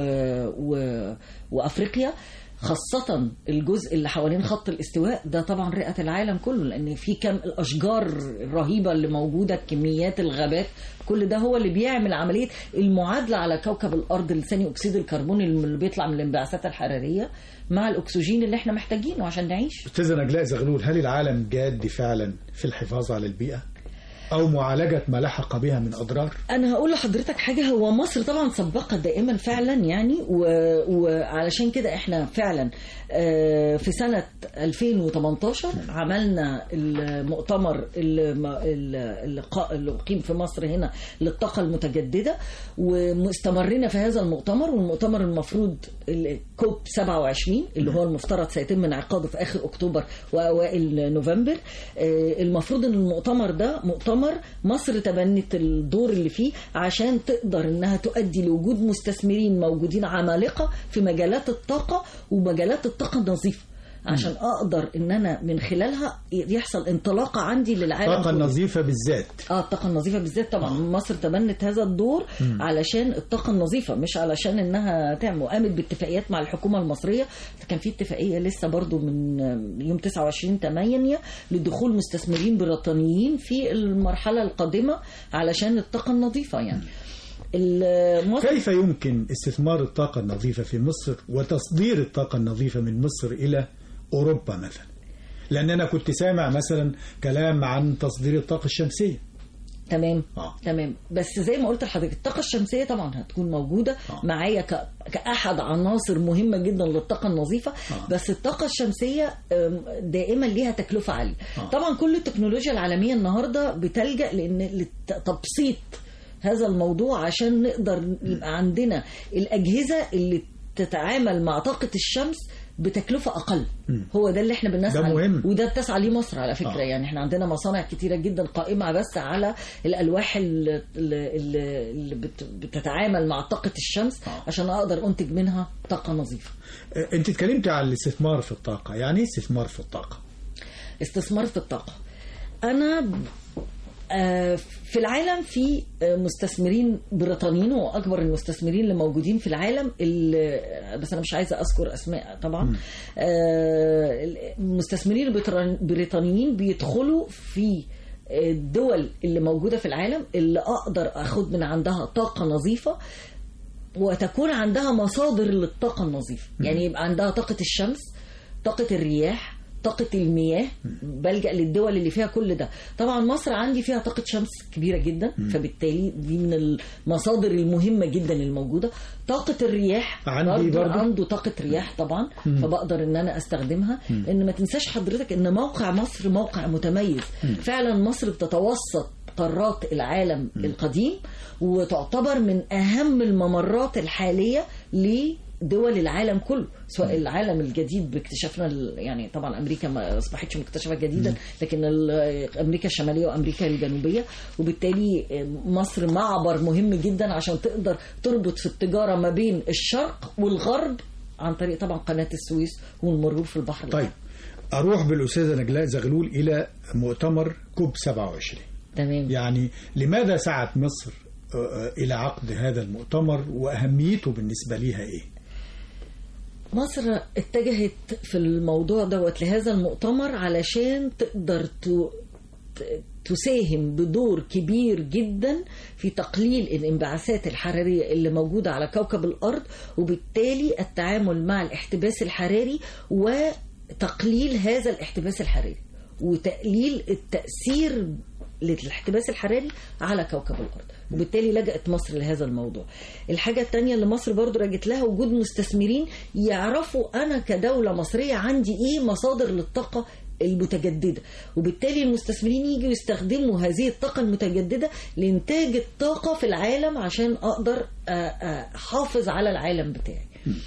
و... وافريقيا خاصة الجزء اللي حوالين خط الاستواء ده طبعا رئة العالم كله لأن في كم الأشجار الرهيبة اللي موجودة كميات الغابات كل ده هو اللي بيعمل عملية المعادلة على كوكب الأرض لثاني أكسيد الكربون اللي بيطلع من الانبعاثات الحرارية مع الأكسجين اللي احنا محتاجينه عشان نعيش أستاذة نجلاء زغلول هل العالم جاد فعلا في الحفاظ على البيئة أو معالجة ما لحق بها من أضرار انا هقول لحضرتك حاجه هو مصر طبعا سبقت دائما فعلا يعني و- وعلشان كده احنا فعلا آه، في سنه 2018 عملنا المؤتمر الم- ال- اللقاء اللي اقيم في مصر هنا للطاقه المتجدده واستمرنا في هذا المؤتمر والمؤتمر المفروض الكوب 27 اللي هو المفترض سيتم انعقاده في اخر اكتوبر واوائل نوفمبر آه، المفروض ان المؤتمر ده مؤتمر مصر تبنت الدور اللي فيه عشان تقدر انها تؤدي لوجود مستثمرين موجودين عمالقه في مجالات الطاقه ومجالات الطاقه النظيفه عشان اقدر ان انا من خلالها يحصل انطلاقه عندي للعالم الطاقة كله. النظيفة بالذات اه الطاقة النظيفة بالذات طبعا مصر تبنت هذا الدور علشان الطاقة النظيفة مش علشان انها تعمل وقامت باتفاقيات مع الحكومة المصرية كان في اتفاقية لسه برضو من يوم 29 8 لدخول مستثمرين بريطانيين في المرحلة القادمة علشان الطاقة النظيفة يعني ال- مصر كيف يمكن استثمار الطاقة النظيفة في مصر وتصدير الطاقة النظيفة من مصر إلى أوروبا مثلا لأن أنا كنت سامع مثلا كلام عن تصدير الطاقة الشمسية تمام آه. تمام بس زي ما قلت لحضرتك الطاقه الشمسيه طبعا هتكون موجوده آه. معايا ك... كاحد عناصر مهمه جدا للطاقه النظيفه آه. بس الطاقه الشمسيه أم، دائما ليها تكلفه عاليه آه. طبعا كل التكنولوجيا العالميه النهارده بتلجا لان لتبسيط هذا الموضوع عشان نقدر يبقى عندنا الاجهزه اللي تتعامل مع طاقه الشمس بتكلفه اقل هو ده اللي احنا بنسعى ده له. مهم. وده بتسعى ليه مصر على فكره آه. آه. يعني احنا عندنا مصانع كتيره جدا قائمه بس على الالواح اللي, اللي, اللي بت- بتتعامل مع طاقه الشمس آه. عشان اقدر انتج منها طاقه نظيفه آه، انت اتكلمت عن الاستثمار في الطاقة يعني ايه استثمار في الطاقة استثمار في الطاقة أنا آه، في العالم في آه، مستثمرين بريطانيين واكبر المستثمرين اللي موجودين في العالم اللي بس انا مش عايزه اذكر اسماء طبعا آه، المستثمرين البريطان- البريطانيين بيدخلوا في الدول اللي موجوده في العالم اللي اقدر اخد من عندها طاقه نظيفه وتكون عندها مصادر للطاقة النظيفة يعني يبقى عندها طاقة الشمس طاقة الرياح طاقة المياه بلجأ للدول اللي فيها كل ده طبعا مصر عندي فيها طاقة شمس كبيرة جدا فبالتالي دي من المصادر المهمة جدا الموجودة طاقة الرياح عندي برضو برضو. عنده طاقة رياح طبعا فبقدر ان انا استخدمها ان ما تنساش حضرتك ان موقع مصر موقع متميز فعلا مصر بتتوسط قارات العالم القديم وتعتبر من اهم الممرات الحاليه لدول العالم كله سواء العالم الجديد باكتشافنا ال- يعني طبعا امريكا ما اصبحتش مكتشفه جديدا لكن ال- امريكا الشماليه وامريكا الجنوبيه وبالتالي مصر معبر مهم جدا عشان تقدر تربط في التجاره ما بين الشرق والغرب عن طريق طبعا قناه السويس والمرور في البحر طيب الأحمر. اروح بالاستاذة نجلاء زغلول الى مؤتمر كوب 27 تمام يعني لماذا سعت مصر آه، آه، الى عقد هذا المؤتمر واهميته بالنسبة ليها ايه مصر اتجهت في الموضوع دوت لهذا المؤتمر علشان تقدر ت- ت- تساهم بدور كبير جدا في تقليل الانبعاثات الحرارية اللي موجودة على كوكب الأرض وبالتالي التعامل مع الاحتباس الحراري وتقليل هذا الاحتباس الحراري وتقليل التأثير للاحتباس الحراري على كوكب الأرض وبالتالي لجأت مصر لهذا الموضوع الحاجة التانية اللي مصر برضو رجت لها وجود مستثمرين يعرفوا أنا كدولة مصرية عندي إيه مصادر للطاقة المتجددة وبالتالي المستثمرين يجوا يستخدموا هذه الطاقة المتجددة لإنتاج الطاقة في العالم عشان أقدر آه، آه، أحافظ على العالم بتاعي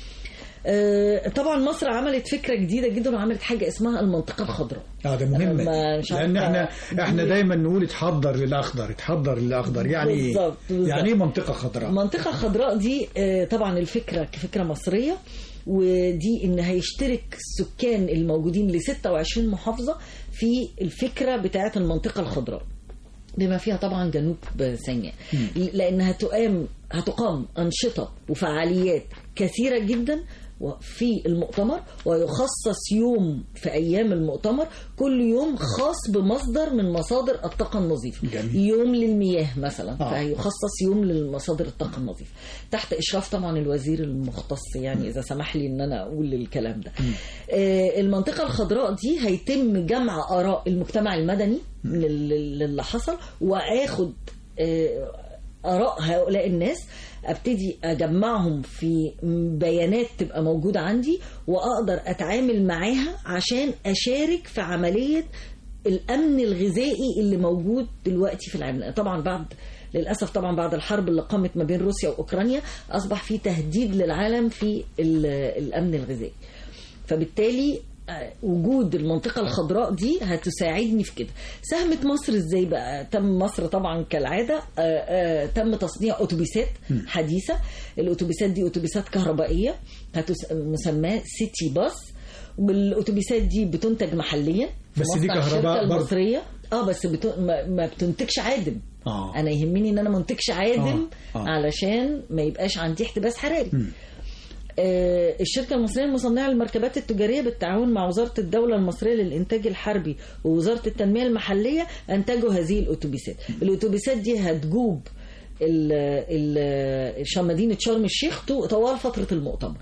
آه، طبعا مصر عملت فكرة جديدة جدا وعملت حاجة اسمها المنطقة الخضراء اه ده مهم ما- مش لان عارفة. احنا احنا دايما نقول اتحضر للاخضر اتحضر للاخضر يعني ايه بالظبط، بالظبط. يعني ايه منطقة خضراء المنطقة الخضراء دي آه، طبعا الفكرة كفكرة مصرية ودي ان هيشترك السكان الموجودين ل 26 محافظة في الفكرة بتاعة المنطقة الخضراء بما فيها طبعا جنوب سيناء لانها تقام هتقام انشطه وفعاليات كثيره جدا في المؤتمر ويخصص يوم في ايام المؤتمر كل يوم خاص بمصدر من مصادر الطاقه النظيفه جميل. يوم للمياه مثلا آه. فهيخصص يوم للمصادر الطاقه النظيفه تحت اشراف طبعا الوزير المختص يعني اذا سمح لي ان انا اقول الكلام ده آه، المنطقه الخضراء دي هيتم جمع اراء المجتمع المدني لل- للي حصل واخد آه، اراء هؤلاء الناس ابتدي اجمعهم في بيانات تبقى موجوده عندي واقدر اتعامل معاها عشان اشارك في عمليه الامن الغذائي اللي موجود دلوقتي في العالم طبعا بعد للاسف طبعا بعد الحرب اللي قامت ما بين روسيا واوكرانيا اصبح في تهديد للعالم في ال- الامن الغذائي فبالتالي آه، وجود المنطقة الخضراء دي هتساعدني في كده ساهمت مصر ازاي بقى تم مصر طبعا كالعادة آه، آه، تم تصنيع أتوبيسات حديثة الأتوبيسات دي أتوبيسات كهربائية هتس- مسماه سيتي باص والأتوبيسات دي بتنتج محليا في بس دي مصنع كهرباء الشركة برضه. المصرية اه بس بتو... ما... ما بتنتجش عادم آه. انا يهمني ان انا منتجش عادم آه. آه. علشان ما يبقاش عندي احتباس حراري آه، الشركة المصرية المصنعة للمركبات التجارية بالتعاون مع وزارة الدولة المصرية للإنتاج الحربي ووزارة التنمية المحلية أنتجوا هذه الأتوبيسات الأتوبيسات دي هتجوب ال- ال- شا- مدينة شرم الشيخ طو- طوال فترة المؤتمر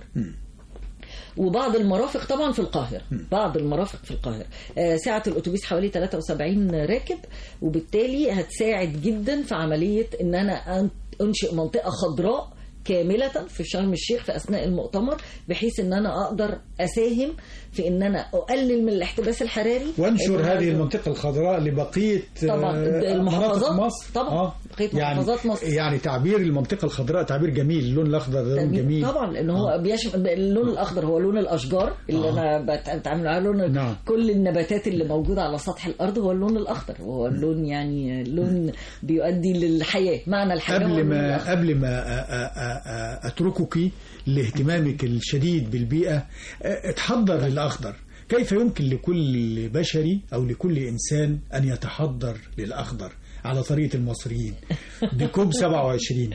وبعض المرافق طبعا في القاهرة بعض المرافق في القاهرة آه، سعة الأتوبيس حوالي 73 راكب وبالتالي هتساعد جدا في عملية إن أنا أن- أنشئ منطقة خضراء كامله في شرم الشيخ في اثناء المؤتمر بحيث ان انا اقدر اساهم في ان انا اقلل من الاحتباس الحراري وانشر إن هذه أنا- المنطقة الخضراء لبقية طبعاً، آه، المحافظات. مناطق مصر طبعاً، بقية يعني محافظات مصر. يعني تعبير المنطقة الخضراء تعبير جميل اللون الأخضر ده لون جميل طبعا لان هو بيشمل اللون الاخضر هو لون الاشجار اللي آه. انا بت- بتعامل معاه لون نعم. كل النباتات اللي موجوده على سطح الارض هو اللون الاخضر هو اللون يعني لون بيؤدي للحياه معنى الحياه هو قبل اللون ما الأخضر. قبل ما أ- أ- أ- أتركك لاهتمامك الشديد بالبيئة أ- اتحضر للأخضر كيف يمكن لكل بشري أو لكل إنسان أن يتحضر للأخضر على طريقة المصريين بكوب 27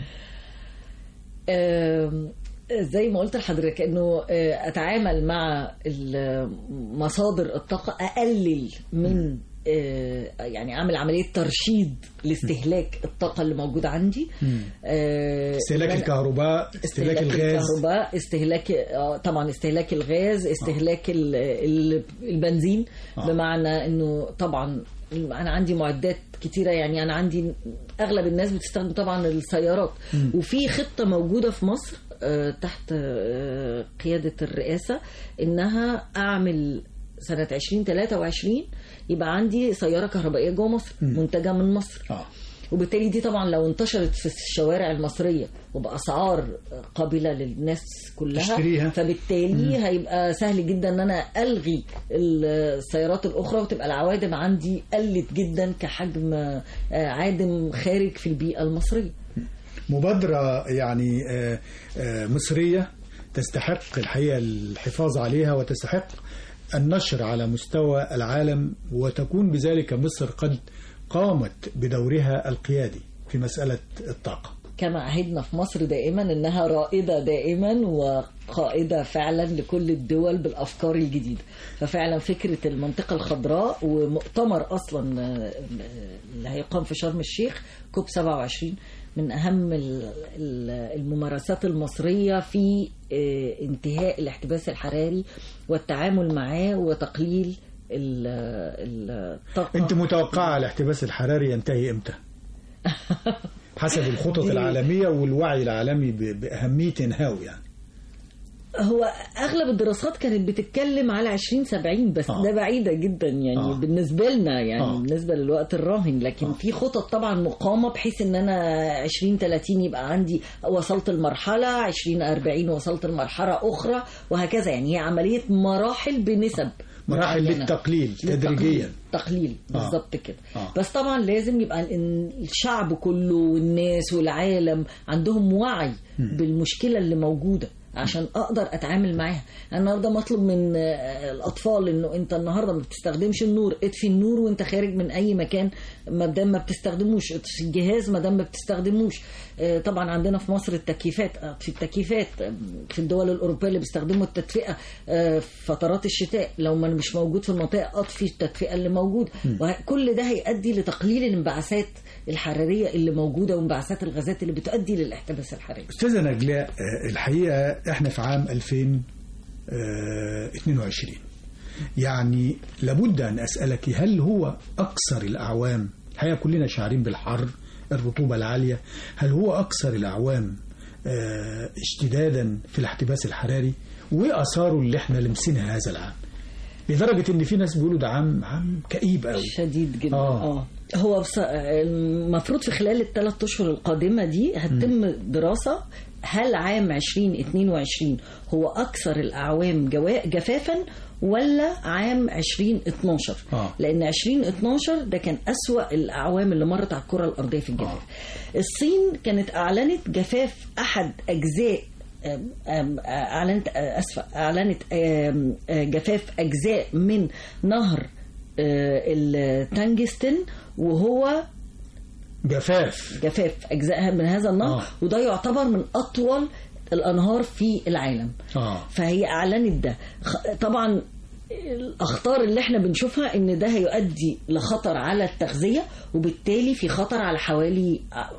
آم، زي ما قلت لحضرتك انه آه، اتعامل مع ال- مصادر الطاقه اقلل من آه، يعني اعمل عمليه ترشيد لاستهلاك الطاقه اللي موجوده عندي آه، استهلاك إن أنا- الكهرباء استهلاك الغاز الكهرباء استهلاك آه، طبعا استهلاك الغاز استهلاك ال- ال- البنزين آه. بمعنى انه طبعا انا عندي معدات كتيره يعني انا عندي اغلب الناس بتستخدم طبعا السيارات وفي خطه موجوده في مصر آه، تحت آه، قياده الرئاسه انها اعمل سنه 2023 يبقى عندي سياره كهربائيه جوه مصر منتجه من مصر آه. وبالتالي دي طبعا لو انتشرت في الشوارع المصريه وباسعار قابله للناس كلها تشتريها. فبالتالي هيبقى سهل جدا ان انا الغي السيارات الاخرى وتبقى العوادم عندي قلت جدا كحجم آه، عادم خارج في البيئه المصريه مبادرة يعني آه، آه، مصرية تستحق الحقيقة الحفاظ عليها وتستحق النشر على مستوى العالم وتكون بذلك مصر قد قامت بدورها القيادي في مسألة الطاقة كما عهدنا في مصر دائما انها رائده دائما وقائده فعلا لكل الدول بالافكار الجديده ففعلا فكره المنطقه الخضراء ومؤتمر اصلا آه، اللي هيقام في شرم الشيخ كوب 27 من اهم ال- ال- الممارسات المصريه في آه، انتهاء الاحتباس الحراري والتعامل معاه وتقليل ال- ال- الطاقه أنت متوقعة الاحتباس الحراري ينتهي إمتى؟ حسب الخطط دي- العالمية والوعي العالمي ب- بأهمية إنهاء يعني هو اغلب الدراسات كانت بتتكلم على 2070 بس آه. ده بعيده جدا يعني آه. آه. بالنسبه لنا يعني آه. آه. بالنسبه للوقت الراهن لكن آه. آه. في خطط طبعا مقامه بحيث ان انا 2030 يبقى عندي وصلت المرحله 2040 وصلت المرحله اخرى وهكذا يعني هي عمليه مراحل بنسب مراحل معينة. للتقليل تدريجيا تقليل آه. بالظبط كده آه. بس طبعا لازم يبقى إن الشعب كله والناس والعالم عندهم وعي بالمشكله اللي موجوده عشان اقدر اتعامل معاها أنا النهارده مطلوب من آه، الاطفال انه انت النهارده ما بتستخدمش النور اطفي النور وانت خارج من اي مكان ما دام ما بتستخدموش اطفي الجهاز ما دام ما بتستخدموش آه، طبعا عندنا في مصر التكييفات اطفي التكييفات آه، في الدول الاوروبيه اللي بيستخدموا التدفئه آه، في فترات الشتاء لو ما أنا مش موجود في المنطقه اطفي التدفئه اللي موجوده وكل ده هيؤدي لتقليل الانبعاثات الحراريه اللي موجوده وانبعاثات الغازات اللي بتؤدي للاحتباس الحراري أستاذة نجلاء آه، الحقيقة إحنا في عام 2022 يعني لابد أن أسألك هل هو أكثر الأعوام الحقيقة كلنا شاعرين بالحر الرطوبة العالية هل هو أكثر الأعوام آه، اشتدادا في الاحتباس الحراري وإيه آثاره اللي إحنا لمسينها هذا العام لدرجة إن في ناس بيقولوا ده عام عام كئيب قوي شديد جدا آه. اه, هو بص... المفروض في خلال الثلاث اشهر القادمه دي هتتم دراسه هل عام 2022 هو اكثر الاعوام جوا... جفافا ولا عام 2012 آه. لان 2012 ده كان اسوا الاعوام اللي مرت على الكره الارضيه في الجفاف الصين كانت اعلنت جفاف احد اجزاء آم، آم، اعلنت آه، اسفه اعلنت آم، آه، جفاف اجزاء من نهر آه، التنجستن وهو جفاف جفاف اجزاء من هذا النهر آه. وده يعتبر من اطول الانهار في العالم آه. فهي اعلنت ده خ- طبعا الاخطار اللي احنا بنشوفها ان ده هيؤدي لخطر على التغذيه وبالتالي في خطر على حوالي ع-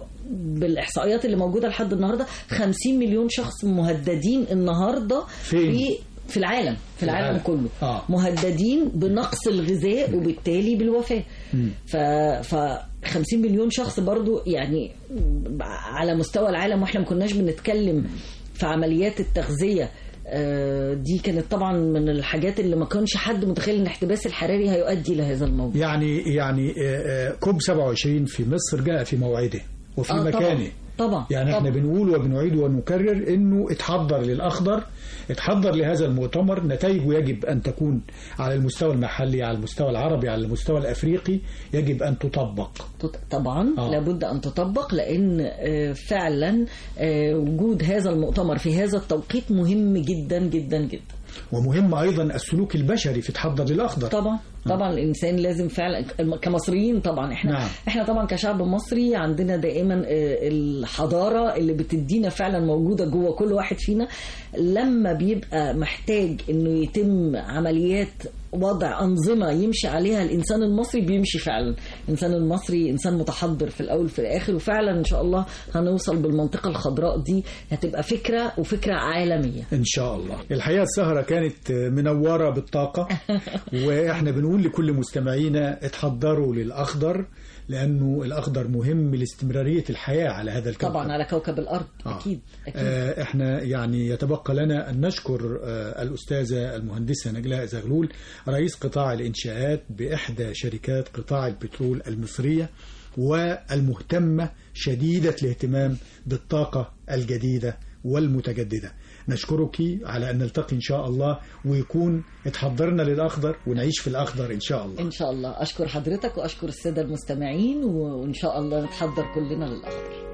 بالاحصائيات اللي موجوده لحد النهارده 50 مليون شخص مهددين النهارده فين؟ في في العالم في العالم العالم. كله آه. مهددين بنقص الغذاء وبالتالي بالوفاة ف, ف 50 مليون شخص برضو يعني على مستوى العالم واحنا ما كناش بنتكلم في عمليات التغذية آه، دي كانت طبعا من الحاجات اللي ما كانش حد متخيل ان الاحتباس الحراري هيؤدي لهذا الموضوع يعني يعني آه، آه، كوب 27 في مصر جاء في موعده وفي آه، طبعاً. مكانه طبعا يعني احنا طبعاً. بنقول وبنعيد ونكرر انه اتحضر للاخضر اتحضر لهذا المؤتمر نتائجه يجب ان تكون على المستوى المحلي على المستوى العربي على المستوى الافريقي يجب ان تطبق تط- طبعا آه. آه. لابد ان تطبق لان آه، فعلا آه، وجود هذا المؤتمر في هذا التوقيت مهم جدا جدا جدا ومهم ايضا السلوك البشري في تحضر للاخضر طبعا طبعا الانسان لازم فعلا الم- كمصريين طبعا احنا نعم. نعم. احنا طبعا كشعب مصري عندنا دائما آه، الحضاره اللي بتدينا فعلا موجوده جوه كل واحد فينا لما بيبقى محتاج انه يتم عمليات وضع انظمه يمشي عليها الانسان المصري بيمشي فعلا الانسان المصري انسان متحضر في الاول وفي الاخر وفعلا ان شاء الله هنوصل بالمنطقه الخضراء دي هتبقى فكره وفكره عالميه ان شاء الله الحقيقه السهره كانت منوره بالطاقه واحنا بنقول لكل مستمعينا اتحضروا للاخضر لانه الاخضر مهم لاستمراريه الحياه على هذا الكوكب طبعا على كوكب الارض آه. اكيد اكيد آه، احنا يعني يتبقى لنا ان نشكر آه، الاستاذه المهندسه نجلاء زغلول رئيس قطاع الانشاءات باحدى شركات قطاع البترول المصريه والمهتمه شديده الاهتمام بالطاقه الجديده والمتجدده نشكرك على ان نلتقي ان شاء الله ويكون اتحضرنا للاخضر ونعيش في الاخضر ان شاء الله ان شاء الله اشكر حضرتك واشكر الساده المستمعين وان شاء الله نتحضر كلنا للاخضر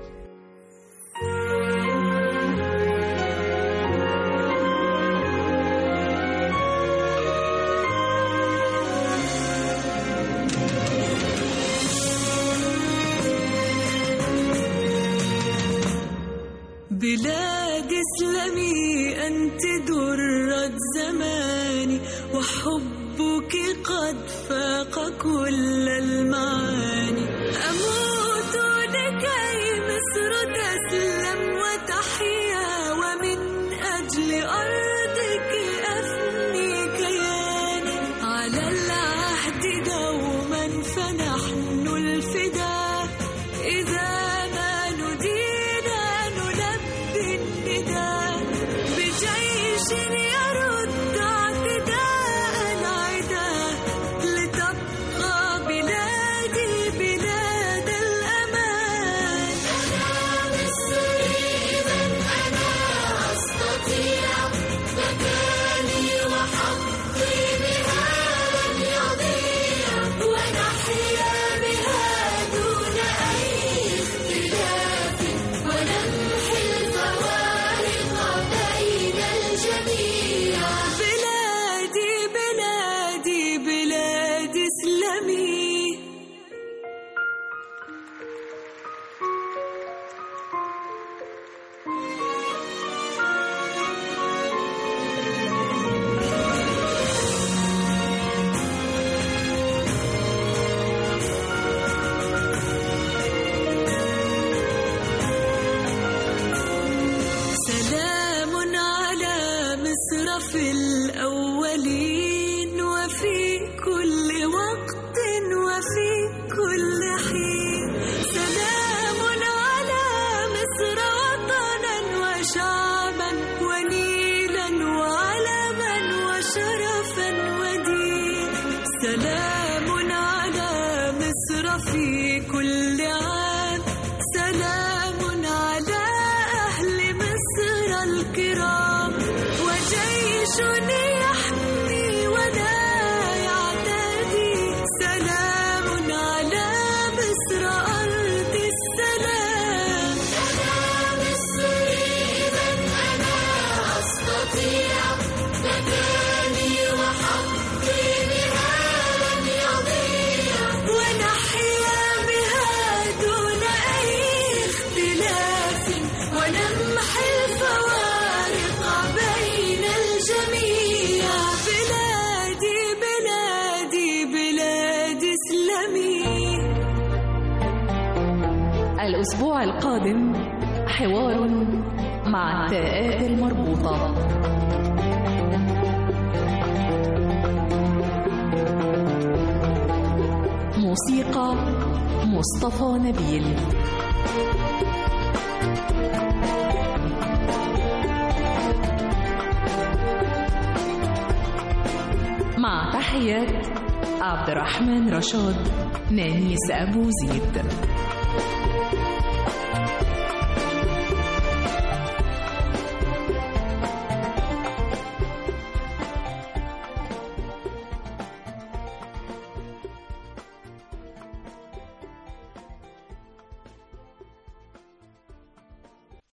بلاد اسلمي أنت درة زماني وحبك قد فاق كل المعاني أموت لكي مصر تسلم وتحيا ومن أجل أرضك أفني كياني على العهد دوما فنحن الفداء إذا ما ندينا نلبي النداء بجيش يرد اعتداء العدا لتبقى بلادي بلاد الأمان أنا مصري من أنا أستطيع مكاني وحظي بها لن يضيع ونحيا بها دون أي اختلاف ونمحي الفوارق بين الجميع بلادي بلادي بلاد اسلمي سلام على مصر في الأولين وفي كل وقت وفي كل حين سلام على مصر وطنا وشعبا ونيلا وعلما وشرفا ودين سلام على مصر في كل عام سلام على أهل مصر الكرام وجيش يحمي ولا يعتدي سلام على مصر أرض السلام أنا مصري من أنا أستطيع مكاني وحظي بها لن يضيع ونحيا بها دون أي اختلاف ونمحي الفوارق بين الجميع بلادي بلادي بلاد اسلمي الأسبوع القادم حوار مع التاءات المربوطة الموسيقى مصطفى نبيل مع تحيات عبد الرحمن رشاد نانيس أبو زيد